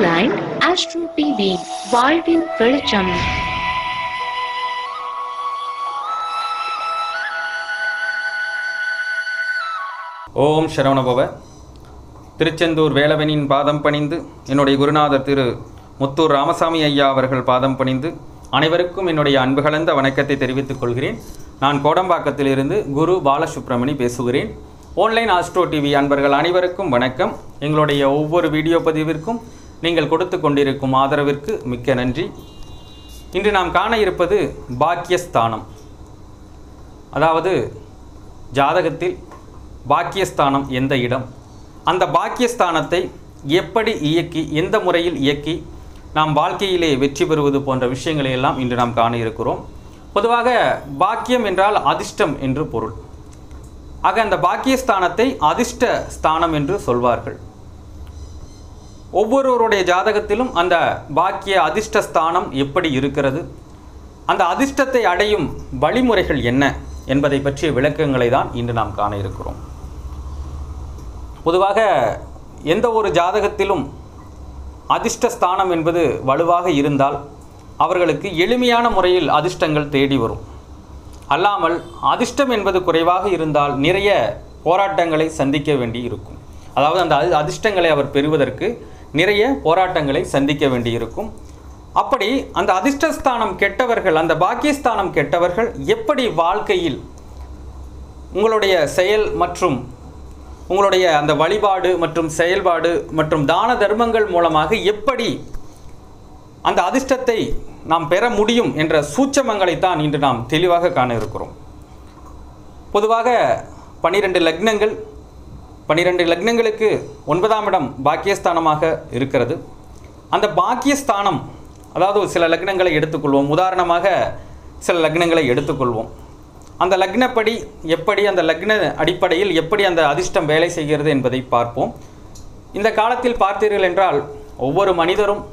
Aligned Astro TV வாழ்வின் வெளிச்சம் ஓம் சரவணபவ திருச்செந்தூர் வேலவனின் பாதம் பணிந்து என்னுடைய குருநாதர் திரு முத்தூர் ராமசாமி ஐயா அவர்கள் பாதம் பணிந்து அனைவருக்கும் என்னுடைய அன்பு கலந்த வணக்கத்தை தெரிவித்துக் கொள்கிறேன் நான் கோடம்பாக்கத்திலிருந்து குரு பாலசுப்ரமணி பேசுகிறேன் ஆன்லைன் ஆஸ்ட்ரோ டிவி அன்பர்கள் அனைவருக்கும் வணக்கம் எங்களுடைய ஒவ்வொரு வீடியோ பதிவிற்கும் நீங்கள் கொடுத்து கொண்டிருக்கும் ஆதரவிற்கு மிக்க நன்றி இன்று நாம் காண இருப்பது பாக்கியஸ்தானம் அதாவது ஜாதகத்தில் பாக்கியஸ்தானம் எந்த இடம் அந்த பாக்கியஸ்தானத்தை எப்படி இயக்கி எந்த முறையில் இயக்கி நாம் வாழ்க்கையிலே வெற்றி பெறுவது போன்ற விஷயங்களை எல்லாம் இன்று நாம் காண இருக்கிறோம் பொதுவாக பாக்கியம் என்றால் அதிர்ஷ்டம் என்று பொருள் ஆக அந்த பாக்கியஸ்தானத்தை அதிர்ஷ்ட ஸ்தானம் என்று சொல்வார்கள் ஒவ்வொருவருடைய ஜாதகத்திலும் அந்த பாக்கிய அதிர்ஷ்ட ஸ்தானம் எப்படி இருக்கிறது அந்த அதிர்ஷ்டத்தை அடையும் வழிமுறைகள் என்ன என்பதை பற்றிய விளக்கங்களை தான் இன்று நாம் காண இருக்கிறோம் பொதுவாக எந்த ஒரு ஜாதகத்திலும் அதிர்ஷ்ட ஸ்தானம் என்பது வலுவாக இருந்தால் அவர்களுக்கு எளிமையான முறையில் அதிர்ஷ்டங்கள் தேடி வரும் அல்லாமல் அதிர்ஷ்டம் என்பது குறைவாக இருந்தால் நிறைய போராட்டங்களை சந்திக்க வேண்டி இருக்கும் அதாவது அந்த அதி- அதிர்ஷ்டங்களை அவர் பெறுவதற்கு நிறைய போராட்டங்களை சந்திக்க வேண்டியிருக்கும் அப்படி அந்த அதிர்ஷ்டஸ்தானம் கெட்டவர்கள் அந்த பாக்கியஸ்தானம் கெட்டவர்கள் எப்படி வாழ்க்கையில் உங்களுடைய செயல் மற்றும் உங்களுடைய அந்த வழிபாடு மற்றும் செயல்பாடு மற்றும் தான தர்மங்கள் மூலமாக எப்படி அந்த அதிர்ஷ்டத்தை நாம் பெற முடியும் என்ற சூட்சமங்களைத்தான் இன்று நாம் தெளிவாக காண இருக்கிறோம் பொதுவாக பன்னிரெண்டு லக்னங்கள் பன்னிரெண்டு லக்னங்களுக்கு ஒன்பதாம் இடம் பாக்கியஸ்தானமாக இருக்கிறது அந்த பாக்கியஸ்தானம் அதாவது ஒரு சில லக்னங்களை எடுத்துக்கொள்வோம் உதாரணமாக சில லக்னங்களை எடுத்துக்கொள்வோம் அந்த லக்னப்படி எப்படி அந்த லக்ன அடிப்படையில் எப்படி அந்த அதிர்ஷ்டம் வேலை செய்கிறது என்பதை பார்ப்போம் இந்த காலத்தில் பார்த்தீர்கள் என்றால் ஒவ்வொரு மனிதரும்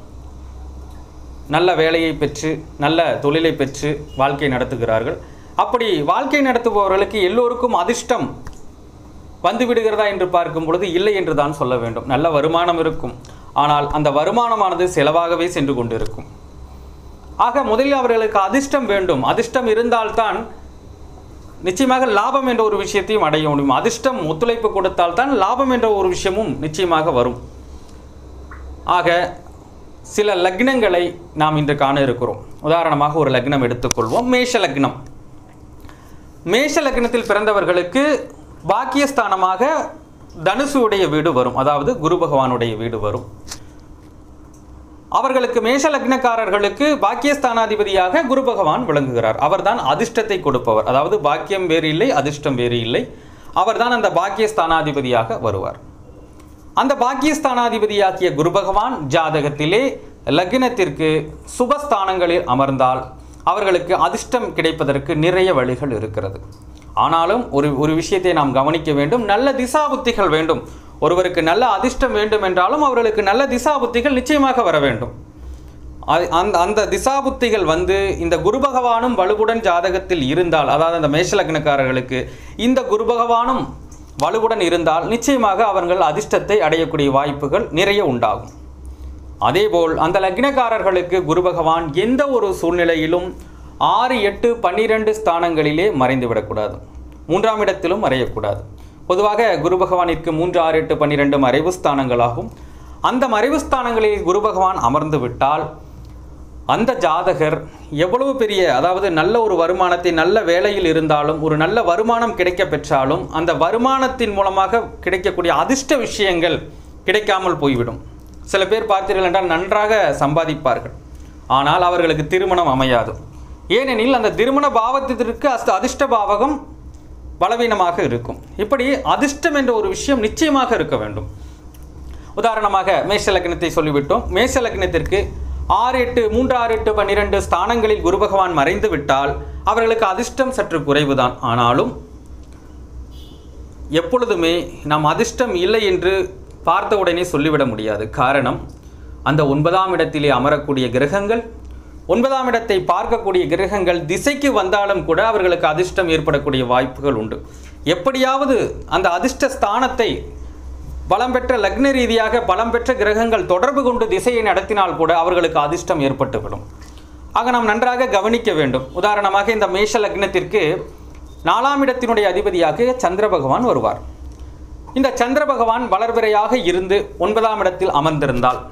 நல்ல வேலையை பெற்று நல்ல தொழிலை பெற்று வாழ்க்கை நடத்துகிறார்கள் அப்படி வாழ்க்கை நடத்துபவர்களுக்கு எல்லோருக்கும் அதிர்ஷ்டம் வந்து விடுகிறதா என்று பார்க்கும் பொழுது இல்லை என்று தான் சொல்ல வேண்டும் நல்ல வருமானம் இருக்கும் ஆனால் அந்த வருமானமானது செலவாகவே சென்று கொண்டிருக்கும் ஆக முதலில் அவர்களுக்கு அதிர்ஷ்டம் வேண்டும் அதிர்ஷ்டம் இருந்தால்தான் நிச்சயமாக லாபம் என்ற ஒரு விஷயத்தையும் அடைய முடியும் அதிர்ஷ்டம் ஒத்துழைப்பு கொடுத்தால்தான் லாபம் என்ற ஒரு விஷயமும் நிச்சயமாக வரும் ஆக சில லக்னங்களை நாம் இன்று காண இருக்கிறோம் உதாரணமாக ஒரு லக்னம் எடுத்துக்கொள்வோம் மேஷ லக்னம் மேஷ லக்னத்தில் பிறந்தவர்களுக்கு பாக்கியஸ்தானமாக தனுசுடைய வீடு வரும் அதாவது குரு பகவானுடைய வீடு வரும் அவர்களுக்கு மேஷ லக்னக்காரர்களுக்கு பாக்கியஸ்தானாதிபதியாக குரு பகவான் விளங்குகிறார் அவர்தான் அதிர்ஷ்டத்தை கொடுப்பவர் அதாவது பாக்கியம் வேறு இல்லை அதிர்ஷ்டம் வேறு இல்லை அவர்தான் அந்த பாக்கியஸ்தானாதிபதியாக வருவார் அந்த பாக்கியஸ்தானாதிபதியாகிய குரு பகவான் ஜாதகத்திலே லக்னத்திற்கு சுபஸ்தானங்களில் அமர்ந்தால் அவர்களுக்கு அதிர்ஷ்டம் கிடைப்பதற்கு நிறைய வழிகள் இருக்கிறது ஆனாலும் ஒரு ஒரு விஷயத்தை நாம் கவனிக்க வேண்டும் நல்ல திசாபுத்திகள் வேண்டும் ஒருவருக்கு நல்ல அதிர்ஷ்டம் வேண்டும் என்றாலும் அவர்களுக்கு நல்ல திசாபுத்திகள் நிச்சயமாக வர வேண்டும் அது- அந்த அந்த திசாபுத்திகள் வந்து இந்த குரு பகவானும் வலுவுடன் ஜாதகத்தில் இருந்தால் அதாவது அந்த மேஷலக்னக்காரர்களுக்கு இந்த குரு பகவானும் வலுவுடன் இருந்தால் நிச்சயமாக அவர்கள் அதிர்ஷ்டத்தை அடையக்கூடிய வாய்ப்புகள் நிறைய உண்டாகும் அதேபோல் அந்த லக்னக்காரர்களுக்கு குரு பகவான் எந்த ஒரு சூழ்நிலையிலும் ஆறு எட்டு பன்னிரெண்டு ஸ்தானங்களிலே மறைந்து விடக்கூடாது மூன்றாம் இடத்திலும் மறையக்கூடாது பொதுவாக குரு பகவானிற்கு மூன்று ஆறு எட்டு பன்னிரெண்டு மறைவு ஸ்தானங்களாகும் அந்த மறைவு ஸ்தானங்களில் குரு பகவான் அமர்ந்து விட்டால் அந்த ஜாதகர் எவ்வளவு பெரிய அதாவது நல்ல ஒரு வருமானத்தை நல்ல வேலையில் இருந்தாலும் ஒரு நல்ல வருமானம் கிடைக்க பெற்றாலும் அந்த வருமானத்தின் மூலமாக கிடைக்கக்கூடிய அதிர்ஷ்ட விஷயங்கள் கிடைக்காமல் போய்விடும் சில பேர் பார்த்தீர்கள் என்றால் நன்றாக சம்பாதிப்பார்கள் ஆனால் அவர்களுக்கு திருமணம் அமையாது ஏனெனில் அந்த திருமண பாவத்திற்கு அஸ்த அதிர்ஷ்ட பாவகம் பலவீனமாக இருக்கும் இப்படி அதிர்ஷ்டம் என்ற ஒரு விஷயம் நிச்சயமாக இருக்க வேண்டும் உதாரணமாக மேஷ லக்னத்தை சொல்லிவிட்டோம் மேஷ லக்னத்திற்கு ஆறு எட்டு மூன்று ஆறு எட்டு பன்னிரெண்டு ஸ்தானங்களில் குரு பகவான் மறைந்து விட்டால் அவர்களுக்கு அதிர்ஷ்டம் சற்று குறைவுதான் ஆனாலும் எப்பொழுதுமே நாம் அதிர்ஷ்டம் இல்லை என்று பார்த்த உடனே சொல்லிவிட முடியாது காரணம் அந்த ஒன்பதாம் இடத்திலே அமரக்கூடிய கிரகங்கள் ஒன்பதாம் இடத்தை பார்க்கக்கூடிய கிரகங்கள் திசைக்கு வந்தாலும் கூட அவர்களுக்கு அதிர்ஷ்டம் ஏற்படக்கூடிய வாய்ப்புகள் உண்டு எப்படியாவது அந்த அதிர்ஷ்ட ஸ்தானத்தை பலம் பெற்ற லக்ன ரீதியாக பலம் பெற்ற கிரகங்கள் தொடர்பு கொண்டு திசையை நடத்தினால் கூட அவர்களுக்கு அதிர்ஷ்டம் ஏற்பட்டுவிடும் ஆக நாம் நன்றாக கவனிக்க வேண்டும் உதாரணமாக இந்த மேஷ லக்னத்திற்கு நாலாம் இடத்தினுடைய அதிபதியாக சந்திர பகவான் வருவார் இந்த சந்திர பகவான் வளர்பிறையாக இருந்து ஒன்பதாம் இடத்தில் அமர்ந்திருந்தால்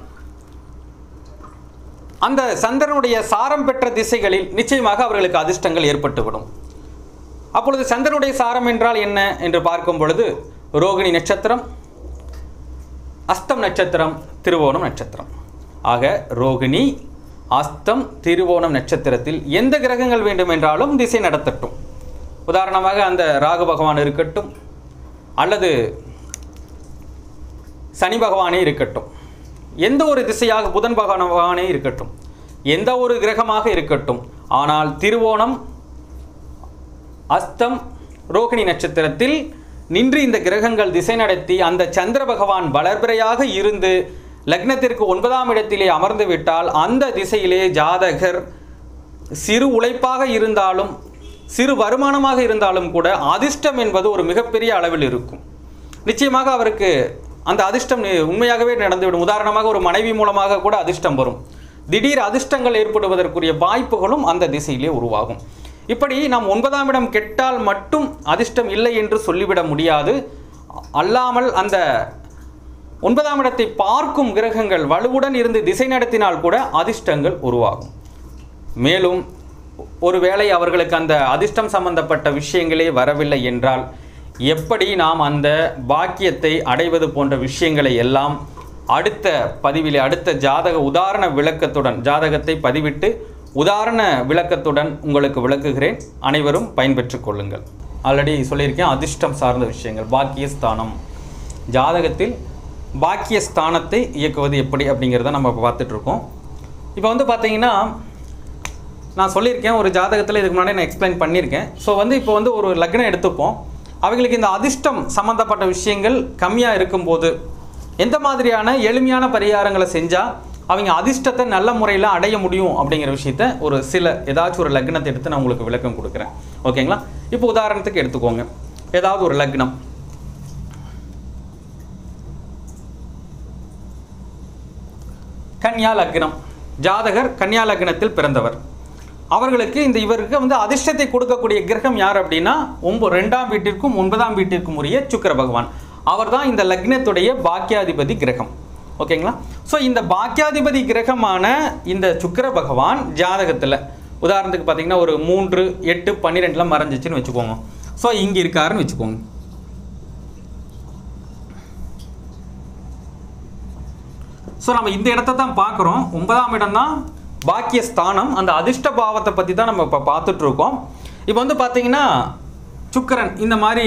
அந்த சந்திரனுடைய சாரம் பெற்ற திசைகளில் நிச்சயமாக அவர்களுக்கு அதிர்ஷ்டங்கள் ஏற்பட்டுவிடும் அப்பொழுது சந்திரனுடைய சாரம் என்றால் என்ன என்று பார்க்கும் பொழுது ரோகிணி நட்சத்திரம் அஸ்தம் நட்சத்திரம் திருவோணம் நட்சத்திரம் ஆக ரோகிணி அஸ்தம் திருவோணம் நட்சத்திரத்தில் எந்த கிரகங்கள் வேண்டுமென்றாலும் திசை நடத்தட்டும் உதாரணமாக அந்த ராகு பகவான் இருக்கட்டும் அல்லது சனி பகவானே இருக்கட்டும் எந்த ஒரு திசையாக புதன் பகவானே இருக்கட்டும் எந்த ஒரு கிரகமாக இருக்கட்டும் ஆனால் திருவோணம் அஸ்தம் ரோகிணி நட்சத்திரத்தில் நின்று இந்த கிரகங்கள் திசை நடத்தி அந்த சந்திர பகவான் வளர்பிறையாக இருந்து லக்னத்திற்கு ஒன்பதாம் இடத்திலே அமர்ந்து விட்டால் அந்த திசையிலே ஜாதகர் சிறு உழைப்பாக இருந்தாலும் சிறு வருமானமாக இருந்தாலும் கூட அதிர்ஷ்டம் என்பது ஒரு மிகப்பெரிய அளவில் இருக்கும் நிச்சயமாக அவருக்கு அந்த அதிர்ஷ்டம் நி- உண்மையாகவே நடந்துவிடும் உதாரணமாக ஒரு மனைவி மூலமாக கூட அதிர்ஷ்டம் வரும் திடீர் அதிர்ஷ்டங்கள் ஏற்படுவதற்குரிய வாய்ப்புகளும் அந்த திசையிலே உருவாகும் இப்படி நாம் ஒன்பதாம் இடம் கெட்டால் மட்டும் அதிர்ஷ்டம் இல்லை என்று சொல்லிவிட முடியாது அல்லாமல் அந்த ஒன்பதாம் இடத்தை பார்க்கும் கிரகங்கள் வலுவுடன் இருந்து திசை நடத்தினால் கூட அதிர்ஷ்டங்கள் உருவாகும் மேலும் ஒருவேளை அவர்களுக்கு அந்த அதிர்ஷ்டம் சம்பந்தப்பட்ட விஷயங்களே வரவில்லை என்றால் எப்படி நாம் அந்த பாக்கியத்தை அடைவது போன்ற விஷயங்களை எல்லாம் அடுத்த பதிவிலே அடுத்த ஜாதக உதாரண விளக்கத்துடன் ஜாதகத்தை பதிவிட்டு உதாரண விளக்கத்துடன் உங்களுக்கு விளக்குகிறேன் அனைவரும் பயன்பெற்றுக் கொள்ளுங்கள் ஆல்ரெடி சொல்லியிருக்கேன் அதிர்ஷ்டம் சார்ந்த விஷயங்கள் பாக்கியஸ்தானம் ஜாதகத்தில் பாக்கியஸ்தானத்தை இயக்குவது எப்படி அப்படிங்கிறத நம்ம இப்போ பார்த்துட்டு இருக்கோம் இப்போ வந்து பார்த்தீங்கன்னா நான் சொல்லியிருக்கேன் ஒரு ஜாதகத்தில் இதுக்கு முன்னாடி நான் எக்ஸ்பிளைன் பண்ணியிருக்கேன் ஸோ வந்து இப்போ வந்து ஒரு லக்னம் எடுத்துப்போம் அவங்களுக்கு இந்த அதிர்ஷ்டம் சம்மந்தப்பட்ட விஷயங்கள் கம்மியாக இருக்கும்போது எந்த மாதிரியான எளிமையான பரிகாரங்களை செஞ்சால் அவங்க அதிர்ஷ்டத்தை நல்ல முறையில் அடைய முடியும் அப்படிங்கிற விஷயத்த ஒரு சில ஏதாச்சும் ஒரு லக்னத்தை எடுத்து நான் உங்களுக்கு விளக்கம் கொடுக்குறேன் ஓகேங்களா இப்போ உதாரணத்துக்கு எடுத்துக்கோங்க ஏதாவது ஒரு லக்னம் கன்யா லக்னம் ஜாதகர் கன்யா லக்னத்தில் பிறந்தவர் அவர்களுக்கு இந்த இவருக்கு வந்து அதிர்ஷ்டத்தை கொடுக்கக்கூடிய கிரகம் யார் அப்படின்னா ஒன்பது ரெண்டாம் வீட்டிற்கும் ஒன்பதாம் வீட்டிற்கும் உரிய சுக்கிர பகவான் அவர்தான் இந்த லக்னத்துடைய பாக்கியாதிபதி கிரகம் ஓகேங்களா ஸோ இந்த பாக்கியாதிபதி கிரகமான இந்த சுக்கிர பகவான் ஜாதகத்தில் உதாரணத்துக்கு பார்த்தீங்கன்னா ஒரு மூன்று எட்டு பன்னிரெண்டில் மறைஞ்சிச்சுன்னு வச்சுக்கோங்க ஸோ இங்கே இருக்காருன்னு வச்சுக்கோங்க ஸோ நம்ம இந்த இடத்த தான் பார்க்குறோம் ஒன்பதாம் இடம் தான் பாக்கிய ஸ்தானம் அந்த அதிர்ஷ்ட பாவத்தை பற்றி தான் நம்ம இப்போ பார்த்துட்டு இருக்கோம் இப்போ வந்து பார்த்தீங்கன்னா சுக்கிரன் இந்த மாதிரி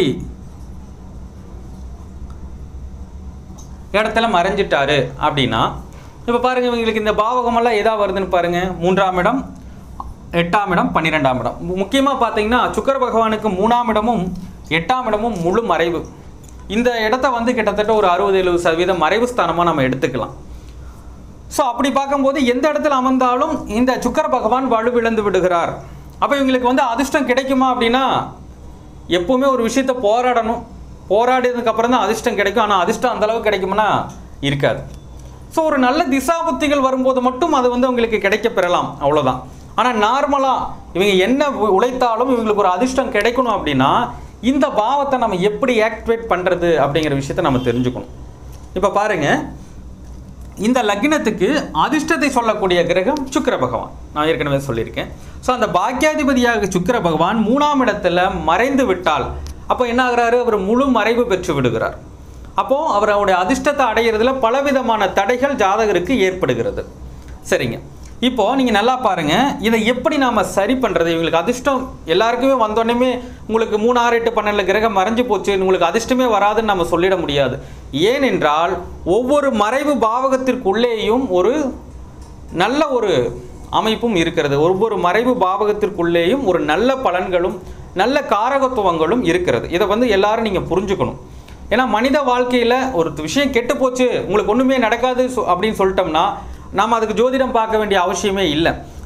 இடத்துல மறைஞ்சிட்டாரு அப்படின்னா இப்போ பாருங்க இவங்களுக்கு இந்த பாவகமெல்லாம் எதா வருதுன்னு பாருங்க மூன்றாம் இடம் எட்டாம் இடம் பன்னிரெண்டாம் இடம் முக்கியமாக பார்த்தீங்கன்னா சுக்கிர பகவானுக்கு மூணாம் இடமும் எட்டாம் இடமும் முழு மறைவு இந்த இடத்த வந்து கிட்டத்தட்ட ஒரு அறுபது எழுபது சதவீதம் மறைவு ஸ்தானமாக நம்ம எடுத்துக்கலாம் ஸோ அப்படி பார்க்கும்போது எந்த இடத்துல அமர்ந்தாலும் இந்த சுக்கிர பகவான் வலுவிழந்து விடுகிறார் அப்போ இவங்களுக்கு வந்து அதிர்ஷ்டம் கிடைக்குமா அப்படின்னா எப்பவுமே ஒரு விஷயத்தை போராடணும் போராடினதுக்கு அப்புறம் தான் அதிர்ஷ்டம் கிடைக்கும் ஆனால் அதிர்ஷ்டம் அந்த அளவுக்கு கிடைக்கும்னா இருக்காது ஸோ ஒரு நல்ல திசாபுத்திகள் வரும்போது மட்டும் அது வந்து உங்களுக்கு கிடைக்க பெறலாம் அவ்வளோதான் ஆனால் நார்மலாக இவங்க என்ன உ- உழைத்தாலும் இவங்களுக்கு ஒரு அதிர்ஷ்டம் கிடைக்கணும் அப்படின்னா இந்த பாவத்தை நம்ம எப்படி ஆக்டிவேட் பண்ணுறது அப்படிங்கிற விஷயத்தை நம்ம தெரிஞ்சுக்கணும் இப்போ பாருங்கள் இந்த லக்னத்துக்கு அதிர்ஷ்டத்தை சொல்லக்கூடிய கிரகம் சுக்கிர பகவான் நான் ஏற்கனவே சொல்லியிருக்கேன் ஸோ அந்த பாக்கியாதிபதியாக சுக்கிர பகவான் மூணாம் இடத்துல மறைந்து விட்டால் அப்போ என்ன ஆகுறாரு அவர் முழு மறைவு பெற்று விடுகிறார் அப்போ அவர் அவருடைய அதிர்ஷ்டத்தை அடையிறதுல பலவிதமான தடைகள் ஜாதகருக்கு ஏற்படுகிறது சரிங்க இப்போ நீங்கள் நல்லா பாருங்க இதை எப்படி நாம சரி பண்ணுறது இவங்களுக்கு அதிர்ஷ்டம் எல்லாருக்குமே வந்தோடனே உங்களுக்கு மூணு ஆறு எட்டு பன்னெண்டு கிரகம் மறைஞ்சு போச்சு உங்களுக்கு அதிர்ஷ்டமே வராதுன்னு நம்ம சொல்லிட முடியாது ஏனென்றால் ஒவ்வொரு மறைவு பாவகத்திற்குள்ளேயும் ஒரு நல்ல ஒரு அமைப்பும் இருக்கிறது ஒவ்வொரு மறைவு பாவகத்திற்குள்ளேயும் ஒரு நல்ல பலன்களும் நல்ல காரகத்துவங்களும் இருக்கிறது இதை வந்து எல்லாரும் நீங்கள் புரிஞ்சுக்கணும் ஏன்னா மனித வாழ்க்கையில் ஒரு விஷயம் கெட்டு போச்சு உங்களுக்கு ஒன்றுமே நடக்காது சொ- அப்படின்னு சொல்லிட்டோம்னா நாம் அதுக்கு ஜோதிடம் பார்க்க வேண்டிய அவசியமே இல்லை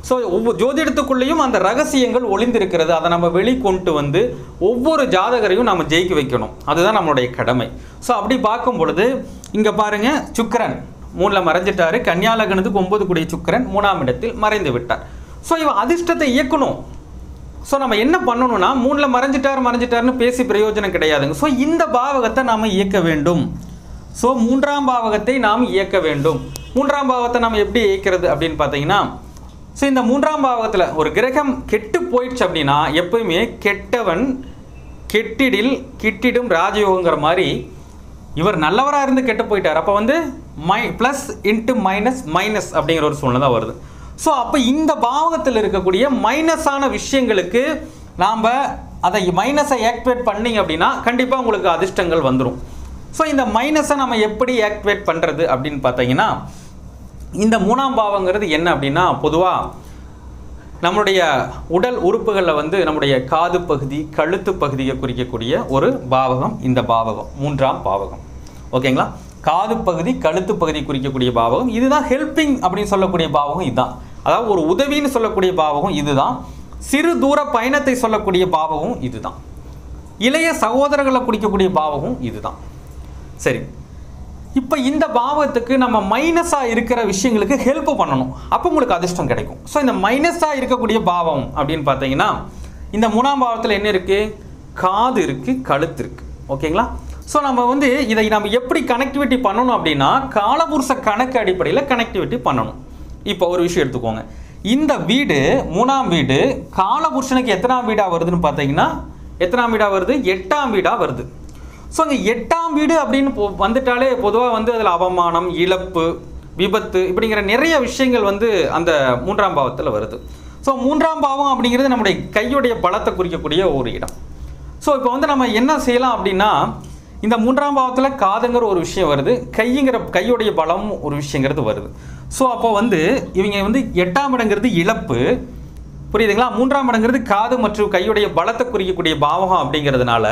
ஸோ ஒவ்வொரு ஜோதிடத்துக்குள்ளேயும் அந்த ரகசியங்கள் ஒளிந்திருக்கிறது அதை நம்ம வெளிக்கொண்டு வந்து ஒவ்வொரு ஜாதகரையும் நம்ம ஜெயிக்க வைக்கணும் அதுதான் நம்மளுடைய கடமை ஸோ அப்படி பார்க்கும் பொழுது இங்கே பாருங்க சுக்கிரன் மூணில் மறைஞ்சிட்டாரு கன்னியாலகனத்துக்கு ஒன்பது கூடிய சுக்கிரன் மூணாம் இடத்தில் மறைந்து விட்டார் ஸோ இவன் அதிர்ஷ்டத்தை இயக்கணும் ஸோ நம்ம என்ன பண்ணணும்னா மூணில் மறைஞ்சிட்டார் மறைஞ்சிட்டார்னு பேசி பிரயோஜனம் கிடையாதுங்க ஸோ இந்த பாவகத்தை நாம் இயக்க வேண்டும் ஸோ மூன்றாம் பாவகத்தை நாம் இயக்க வேண்டும் மூன்றாம் பாவத்தை நம்ம எப்படி இயக்கிறது அப்படின்னு பார்த்தீங்கன்னா ஸோ இந்த மூன்றாம் பாவகத்தில் ஒரு கிரகம் கெட்டு போயிடுச்சு அப்படின்னா எப்பயுமே கெட்டவன் கெட்டிடில் கிட்டிடும் ராஜயோகங்கிற மாதிரி இவர் நல்லவராக இருந்து கெட்டு போயிட்டார் அப்போ வந்து my plus into minus minus அப்படிங்கிற ஒரு சூழ்நிலை தான் வருது ஸோ அப்போ இந்த பாவகத்தில் இருக்கக்கூடிய மைனஸான விஷயங்களுக்கு நாம் அதை மைனஸை ஆக்டிவேட் பண்ணீங்க அப்படின்னா கண்டிப்பாக உங்களுக்கு அதிர்ஷ்டங்கள் வந்துடும் ஸோ இந்த மைனஸை நம்ம எப்படி ஆக்டிவேட் பண்ணுறது அப்படின்னு பார்த்தீங்கன்னா இந்த மூணாம் பாவங்கிறது என்ன அப்படின்னா பொதுவாக நம்மளுடைய உடல் உறுப்புகளில் வந்து நம்முடைய காது பகுதி கழுத்து பகுதியை குறிக்கக்கூடிய ஒரு பாவகம் இந்த பாவகம் மூன்றாம் பாவகம் ஓகேங்களா காது பகுதி கழுத்து பகுதி குறிக்கக்கூடிய பாவகம் இதுதான் ஹெல்பிங் அப்படின்னு சொல்லக்கூடிய பாவகம் இதுதான் அதாவது ஒரு உதவின்னு சொல்லக்கூடிய பாவகம் இதுதான் சிறு தூர பயணத்தை சொல்லக்கூடிய பாவகம் இதுதான் இளைய சகோதரர்களை குறிக்கக்கூடிய பாவகம் இதுதான் சரி இப்போ இந்த பாவத்துக்கு நம்ம மைனஸாக இருக்கிற விஷயங்களுக்கு ஹெல்ப் பண்ணணும் அப்போ உங்களுக்கு அதிர்ஷ்டம் கிடைக்கும் ஸோ இந்த மைனஸாக இருக்கக்கூடிய பாவம் அப்படின்னு பார்த்தீங்கன்னா இந்த மூணாம் பாவத்தில் என்ன இருக்குது காது இருக்குது கழுத்து இருக்குது ஓகேங்களா ஸோ நம்ம வந்து இதை நம்ம எப்படி கனெக்டிவிட்டி பண்ணணும் அப்படின்னா காலபுருஷ கணக்கு அடிப்படையில் கனெக்டிவிட்டி பண்ணணும் இப்போ ஒரு விஷயம் எடுத்துக்கோங்க இந்த வீடு மூணாம் வீடு காலபுருஷனுக்கு எத்தனாம் வீடாக வருதுன்னு பார்த்தீங்கன்னா எத்தனாம் வீடாக வருது எட்டாம் வீடாக வருது ஸோ அங்கே எட்டாம் வீடு அப்படின்னு பொ- வந்துட்டாலே பொதுவாக வந்து அதில் அவமானம் இழப்பு விபத்து இப்படிங்கிற நிறைய விஷயங்கள் வந்து அந்த மூன்றாம் பாவத்தில் வருது ஸோ மூன்றாம் பாவம் அப்படிங்கிறது நம்முடைய கையுடைய பலத்தை குறிக்கக்கூடிய ஒரு இடம் ஸோ இப்போ வந்து நம்ம என்ன செய்யலாம் அப்படின்னா இந்த மூன்றாம் பாவத்தில் காதுங்கிற ஒரு விஷயம் வருது கைங்கிற கையுடைய பலம் ஒரு விஷயங்கிறது வருது ஸோ அப்போ வந்து இவங்க வந்து எட்டாம் இடங்கிறது இழப்பு புரியுதுங்களா மூன்றாம் இடங்கிறது காது மற்றும் கையுடைய பலத்தை குறிக்கக்கூடிய பாவகம் அப்படிங்கிறதுனால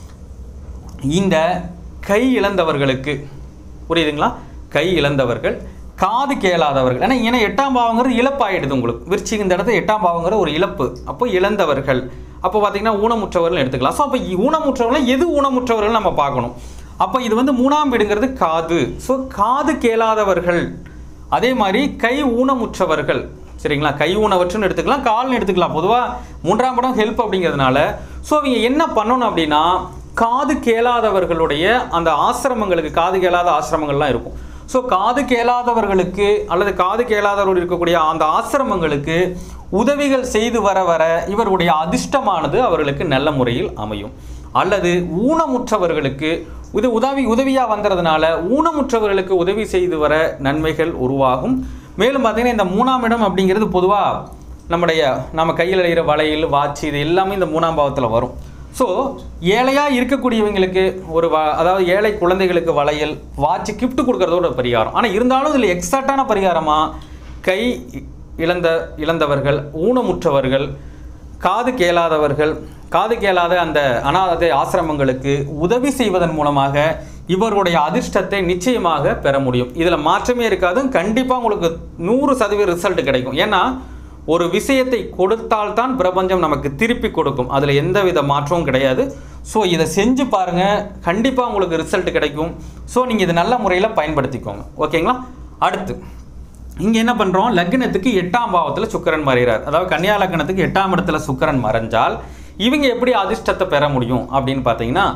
இந்த கை இழந்தவர்களுக்கு புரியுதுங்களா கை இழந்தவர்கள் காது கேளாதவர்கள் ஏன்னா ஏன்னா எட்டாம் பாவங்கிறது இழப்பாயிடுது உங்களுக்கு விருச்சிக இந்த இடத்துல எட்டாம் பாவங்கிற ஒரு இழப்பு அப்போ இழந்தவர்கள் அப்போ பார்த்தீங்கன்னா ஊனமுற்றவர்கள் எடுத்துக்கலாம் ஸோ அப்போ ஊனமுற்றவர்கள் எது ஊனமுற்றவர்கள் நம்ம பார்க்கணும் அப்போ இது வந்து மூணாம் வீடுங்கிறது காது ஸோ காது கேளாதவர்கள் அதே மாதிரி கை ஊனமுற்றவர்கள் சரிங்களா கை ஊனவற்றுன்னு எடுத்துக்கலாம் கால்னு எடுத்துக்கலாம் பொதுவாக மூன்றாம் படம் ஹெல்ப் அப்படிங்கிறதுனால ஸோ இவங்க என்ன பண்ணணும் அப்படின்னா காது கேளாதவர்களுடைய அந்த ஆசிரமங்களுக்கு காது கேளாத ஆசிரமங்கள்லாம் இருக்கும் ஸோ காது கேளாதவர்களுக்கு அல்லது காது கேளாதவர்கள் இருக்கக்கூடிய அந்த ஆசிரமங்களுக்கு உதவிகள் செய்து வர வர இவருடைய அதிர்ஷ்டமானது அவர்களுக்கு நல்ல முறையில் அமையும் அல்லது ஊனமுற்றவர்களுக்கு இது உதவி உதவியாக வந்ததுனால ஊனமுற்றவர்களுக்கு உதவி செய்து வர நன்மைகள் உருவாகும் மேலும் பார்த்தீங்கன்னா இந்த மூணாம் இடம் அப்படிங்கிறது பொதுவாக நம்முடைய நம்ம கையில் அடைகிற வளையல் வாட்ச் இது எல்லாமே இந்த மூணாம் பாவத்தில் வரும் ஸோ ஏழையாக இருக்கக்கூடியவங்களுக்கு ஒரு வ அதாவது ஏழை குழந்தைகளுக்கு வளையல் வாட்ச் gift கொடுக்கறதோட பரிகாரம் ஆனால் இருந்தாலும் இதில் எக்ஸாக்டான பரிகாரமாக கை இழந்த இழந்தவர்கள் ஊனமுற்றவர்கள் காது கேளாதவர்கள் காது கேளாத அந்த அனாதை ஆசிரமங்களுக்கு உதவி செய்வதன் மூலமாக இவருடைய அதிர்ஷ்டத்தை நிச்சயமாக பெற முடியும் இதில் மாற்றமே இருக்காது கண்டிப்பாக உங்களுக்கு நூறு சதவீத ரிசல்ட் கிடைக்கும் ஏன்னா ஒரு விஷயத்தை கொடுத்தால்தான் பிரபஞ்சம் நமக்கு திருப்பி கொடுக்கும் அதில் எந்த வித மாற்றமும் கிடையாது ஸோ இதை செஞ்சு பாருங்கள் கண்டிப்பாக உங்களுக்கு ரிசல்ட் கிடைக்கும் ஸோ நீங்கள் இது நல்ல முறையில் பயன்படுத்திக்கோங்க ஓகேங்களா அடுத்து இங்கே என்ன பண்ணுறோம் லக்னத்துக்கு எட்டாம் பாவத்தில் சுக்கிரன் மறைகிறார் அதாவது கன்னியா லக்னத்துக்கு எட்டாம் இடத்துல சுக்கிரன் மறைஞ்சால் இவங்க எப்படி அதிர்ஷ்டத்தை பெற முடியும் அப்படின்னு பார்த்தீங்கன்னா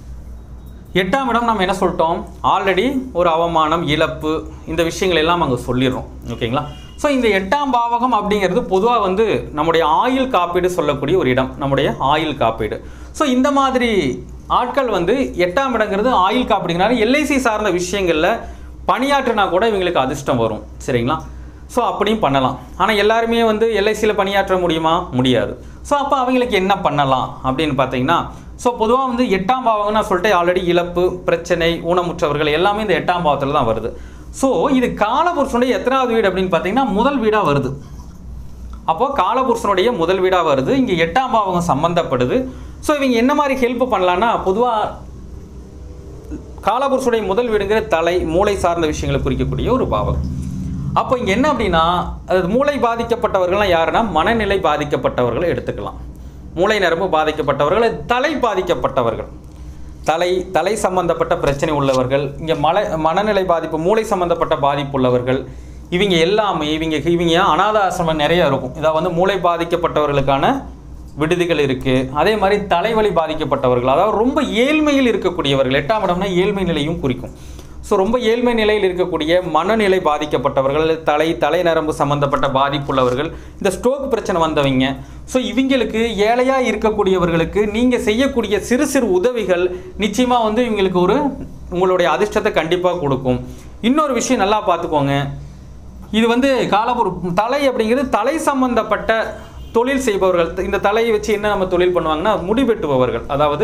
எட்டாம் இடம் நம்ம என்ன சொல்லிட்டோம் ஆல்ரெடி ஒரு அவமானம் இழப்பு இந்த விஷயங்கள் எல்லாம் அங்கே சொல்லிடுறோம் ஓகேங்களா ஸோ இந்த எட்டாம் பாவகம் அப்படிங்கிறது பொதுவாக வந்து நம்முடைய ஆயுள் காப்பீடு சொல்லக்கூடிய ஒரு இடம் நம்முடைய ஆயுள் காப்பீடு ஸோ இந்த மாதிரி ஆட்கள் வந்து எட்டாம் இடங்கிறது ஆயுள் காப்பீடுங்கிறாரு எல்ஐசி சார்ந்த விஷயங்களில் பணியாற்றினா கூட இவங்களுக்கு அதிர்ஷ்டம் வரும் சரிங்களா ஸோ அப்படியும் பண்ணலாம் ஆனால் எல்லாருமே வந்து எல்ஐசியில் பணியாற்ற முடியுமா முடியாது ஸோ அப்போ அவங்களுக்கு என்ன பண்ணலாம் அப்படின்னு பார்த்தீங்கன்னா ஸோ பொதுவாக வந்து எட்டாம் பாவம்னு நான் சொல்லிட்டு ஆல்ரெடி இழப்பு பிரச்சனை ஊனமுற்றவர்கள் எல்லாமே இந்த எட்டாம் பாவத்தில் தான் வருது ஸோ இது காலபுருஷனுடைய எத்தனாவது வீடு அப்படின்னு பார்த்தீங்கன்னா முதல் வீடாக வருது அப்போது காலபுருஷனுடைய முதல் வீடாக வருது இங்கே எட்டாம் பாவகம் சம்மந்தப்படுது ஸோ இவங்க என்ன மாதிரி ஹெல்ப் பண்ணலான்னா பொதுவாக காலபுருஷனுடைய முதல் வீடுங்கிற தலை மூளை சார்ந்த விஷயங்களை குறிக்கக்கூடிய ஒரு பாவகம் அப்போ இங்கே என்ன அப்படின்னா அது மூளை பாதிக்கப்பட்டவர்கள்லாம் யாருன்னா மனநிலை பாதிக்கப்பட்டவர்களை எடுத்துக்கலாம் மூளை நரம்பு பாதிக்கப்பட்டவர்கள் தலை பாதிக்கப்பட்டவர்கள் தலை தலை சம்பந்தப்பட்ட பிரச்சனை உள்ளவர்கள் இங்கே மலை மனநிலை பாதிப்பு மூளை சம்பந்தப்பட்ட பாதிப்பு உள்ளவர்கள் இவங்க எல்லாமே இவங்க இவங்க அனாத ஆசிரமம் நிறைய இருக்கும் இதை வந்து மூளை பாதிக்கப்பட்டவர்களுக்கான விடுதிகள் இருக்குது அதே மாதிரி தலைவலி பாதிக்கப்பட்டவர்கள் அதாவது ரொம்ப ஏழ்மையில் இருக்கக்கூடியவர்கள் எட்டாம் இடம்னா ஏழ்மை நிலையும் குறிக்கும் ஸோ ரொம்ப ஏழ்மை நிலையில் இருக்கக்கூடிய மனநிலை பாதிக்கப்பட்டவர்கள் தலை தலை நரம்பு சம்பந்தப்பட்ட பாதிப்புள்ளவர்கள் இந்த ஸ்ட்ரோக் பிரச்சனை வந்தவங்க ஸோ இவங்களுக்கு ஏழையாக இருக்கக்கூடியவர்களுக்கு நீங்கள் செய்யக்கூடிய சிறு சிறு உதவிகள் நிச்சயமாக வந்து இவங்களுக்கு ஒரு உங்களுடைய அதிர்ஷ்டத்தை கண்டிப்பாக கொடுக்கும் இன்னொரு விஷயம் நல்லா பார்த்துக்கோங்க இது வந்து காலபுரு தலை அப்படிங்கிறது தலை சம்பந்தப்பட்ட தொழில் செய்பவர்கள் இந்த தலையை வச்சு என்ன நம்ம தொழில் பண்ணுவாங்கன்னா முடி வெட்டுபவர்கள் அதாவது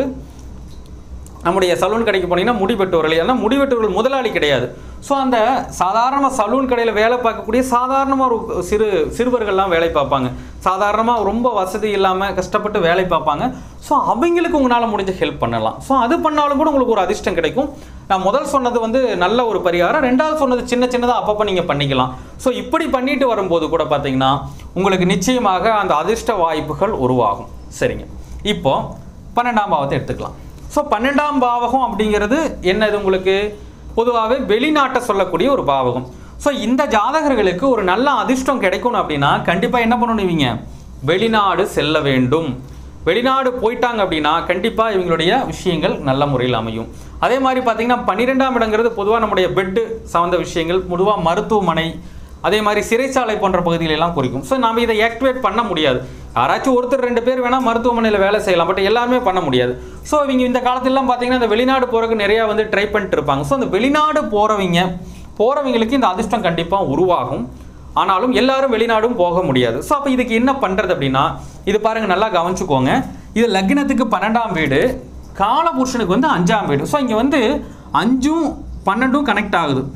நம்முடைய சலூன் கடைக்கு போனீங்கன்னா முடி வெட்டுவர்கள் ஏன்னா முடி வெட்டுவர்கள் முதலாளி கிடையாது ஸோ அந்த சாதாரண சலூன் கடையில் வேலை பார்க்கக்கூடிய சாதாரணமாக ஒரு சிறு சிறுவர்கள்லாம் வேலை பார்ப்பாங்க சாதாரணமாக ரொம்ப வசதி இல்லாமல் கஷ்டப்பட்டு வேலை பார்ப்பாங்க ஸோ அவங்களுக்கு உங்களால் முடிஞ்ச ஹெல்ப் பண்ணலாம் ஸோ அது பண்ணாலும் கூட உங்களுக்கு ஒரு அதிர்ஷ்டம் கிடைக்கும் நான் முதல் சொன்னது வந்து நல்ல ஒரு பரிகாரம் ரெண்டாவது சொன்னது சின்ன சின்னதாக அப்பப்போ நீங்கள் பண்ணிக்கலாம் ஸோ இப்படி பண்ணிட்டு வரும்போது கூட பார்த்தீங்கன்னா உங்களுக்கு நிச்சயமாக அந்த அதிர்ஷ்ட வாய்ப்புகள் உருவாகும் சரிங்க இப்போ பன்னெண்டாம் பாவத்தை எடுத்துக்கலாம் ஸோ பன்னெண்டாம் பாவகம் அப்படிங்கிறது என்னது உங்களுக்கு பொதுவாகவே வெளிநாட்டை சொல்லக்கூடிய ஒரு பாவகம் ஸோ இந்த ஜாதகர்களுக்கு ஒரு நல்ல அதிர்ஷ்டம் கிடைக்கணும் அப்படின்னா கண்டிப்பாக என்ன பண்ணணும் இவங்க வெளிநாடு செல்ல வேண்டும் வெளிநாடு போயிட்டாங்க அப்படின்னா கண்டிப்பாக இவங்களுடைய விஷயங்கள் நல்ல முறையில் அமையும் அதே மாதிரி பார்த்தீங்கன்னா பன்னிரெண்டாம் இடங்கிறது பொதுவாக நம்முடைய பெட்டு சார்ந்த விஷயங்கள் பொதுவாக மருத்துவமனை அதே மாதிரி சிறைச்சாலை போன்ற பகுதிகளெல்லாம் எல்லாம் குறிக்கும் ஸோ நம்ம இதை ஆக்டிவேட் பண்ண முடியாது யாராச்சும் ஒருத்தர் ரெண்டு பேர் வேணால் மருத்துவமனையில் வேலை செய்யலாம் பட் எல்லாருமே பண்ண முடியாது ஸோ இவங்க இந்த காலத்திலலாம் பார்த்தீங்கன்னா இந்த வெளிநாடு போகிறதுக்கு நிறையா வந்து ட்ரை பண்ணிட்டு இருப்பாங்க ஸோ அந்த வெளிநாடு போகிறவங்க போகிறவங்களுக்கு இந்த அதிர்ஷ்டம் கண்டிப்பாக உருவாகும் ஆனாலும் எல்லாரும் வெளிநாடும் போக முடியாது ஸோ அப்போ இதுக்கு என்ன பண்ணுறது அப்படின்னா இது பாருங்கள் நல்லா கவனிச்சுக்கோங்க இது லக்னத்துக்கு பன்னெண்டாம் வீடு காலபுருஷனுக்கு வந்து அஞ்சாம் வீடு ஸோ இங்கே வந்து அஞ்சும் பன்னெண்டும் கனெக்ட் ஆகுது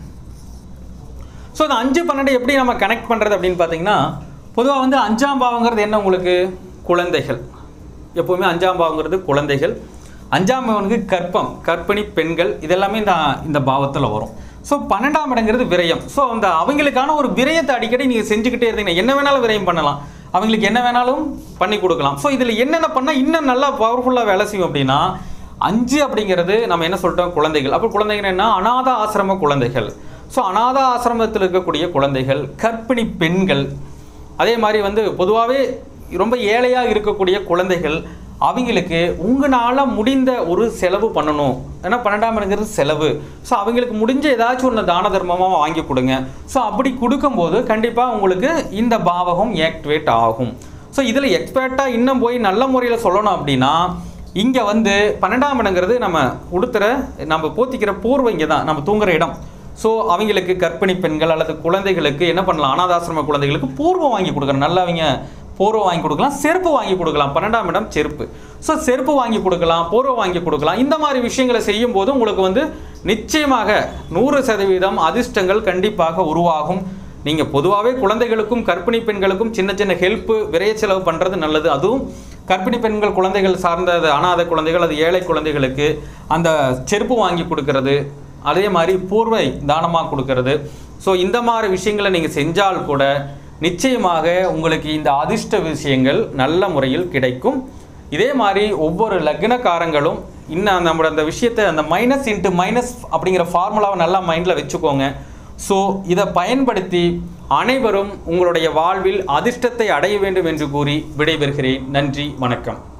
ஸோ இந்த அஞ்சு பன்னெண்டு எப்படி நம்ம கனெக்ட் பண்ணுறது அப்படின்னு பார்த்தீங்கன்னா பொதுவாக வந்து அஞ்சாம் பாவங்கிறது என்ன உங்களுக்கு குழந்தைகள் எப்போவுமே அஞ்சாம் பாவங்கிறது குழந்தைகள் அஞ்சாம் பாவனுக்கு கற்பம் கற்பிணி பெண்கள் இதெல்லாமே இந்த இந்த பாவத்தில் வரும் ஸோ பன்னெண்டாம் இடங்கிறது விரயம் ஸோ அந்த அவங்களுக்கான ஒரு விரயத்தை அடிக்கடி நீங்கள் செஞ்சுக்கிட்டே இருந்தீங்கன்னா என்ன வேணாலும் விரயம் பண்ணலாம் அவங்களுக்கு என்ன வேணாலும் பண்ணி கொடுக்கலாம் ஸோ இதில் என்னென்ன பண்ணால் இன்னும் நல்லா பவர்ஃபுல்லாக வேலை செய்யும் அப்படின்னா அஞ்சு அப்படிங்கிறது நம்ம என்ன சொல்லிட்டோம் குழந்தைகள் அப்போ குழந்தைகள் என்ன அனாத ஆசிரம குழந்தைகள் ஸோ அனாத ஆசிரமத்தில் இருக்கக்கூடிய குழந்தைகள் கர்ப்பிணி பெண்கள் அதே மாதிரி வந்து பொதுவாகவே ரொம்ப ஏழையாக இருக்கக்கூடிய குழந்தைகள் அவங்களுக்கு உங்களால் முடிந்த ஒரு செலவு பண்ணணும் ஏன்னா பன்னெண்டாம் இடங்கிறது செலவு ஸோ அவங்களுக்கு முடிஞ்ச ஏதாச்சும் ஒன்று தான தர்மமாக வாங்கி கொடுங்க ஸோ அப்படி கொடுக்கும்போது கண்டிப்பாக உங்களுக்கு இந்த பாவகம் ஆக்டிவேட் ஆகும் ஸோ இதில் எக்ஸ்பர்ட்டாக இன்னும் போய் நல்ல முறையில் சொல்லணும் அப்படின்னா இங்கே வந்து பன்னெண்டாம் இடங்கிறது நம்ம உடுத்துற நம்ம போத்திக்கிற பூர்வம் இங்கே தான் நம்ம தூங்குற இடம் ஸோ அவங்களுக்கு கர்ப்பிணி பெண்கள் அல்லது குழந்தைகளுக்கு என்ன பண்ணலாம் அனாதாசிரம குழந்தைகளுக்கு பூர்வம் வாங்கி கொடுக்குறோம் நல்லா அவங்க பூர்வம் வாங்கி கொடுக்கலாம் செருப்பு வாங்கி கொடுக்கலாம் பன்னெண்டாம் இடம் செருப்பு ஸோ செருப்பு வாங்கி கொடுக்கலாம் பூர்வம் வாங்கி கொடுக்கலாம் இந்த மாதிரி விஷயங்களை செய்யும் போது உங்களுக்கு வந்து நிச்சயமாக நூறு சதவீதம் அதிர்ஷ்டங்கள் கண்டிப்பாக உருவாகும் நீங்கள் பொதுவாகவே குழந்தைகளுக்கும் கர்ப்பிணி பெண்களுக்கும் சின்ன சின்ன ஹெல்ப்பு விரைய செலவு பண்ணுறது நல்லது அதுவும் கர்ப்பிணி பெண்கள் குழந்தைகள் சார்ந்த அது அனாதை குழந்தைகள் அது ஏழை குழந்தைகளுக்கு அந்த செருப்பு வாங்கி கொடுக்கறது அதே மாதிரி பூர்வை தானமாக கொடுக்கறது ஸோ இந்த மாதிரி விஷயங்களை நீங்கள் செஞ்சால் கூட நிச்சயமாக உங்களுக்கு இந்த அதிர்ஷ்ட விஷயங்கள் நல்ல முறையில் கிடைக்கும் இதே மாதிரி ஒவ்வொரு லக்னக்காரங்களும் இன்னும் நம்மளோட அந்த விஷயத்தை அந்த மைனஸ் இன்ட்டு மைனஸ் அப்படிங்கிற ஃபார்முலாவை நல்லா மைண்டில் வச்சுக்கோங்க ஸோ இதை பயன்படுத்தி அனைவரும் உங்களுடைய வாழ்வில் அதிர்ஷ்டத்தை அடைய வேண்டும் என்று கூறி விடைபெறுகிறேன் நன்றி வணக்கம்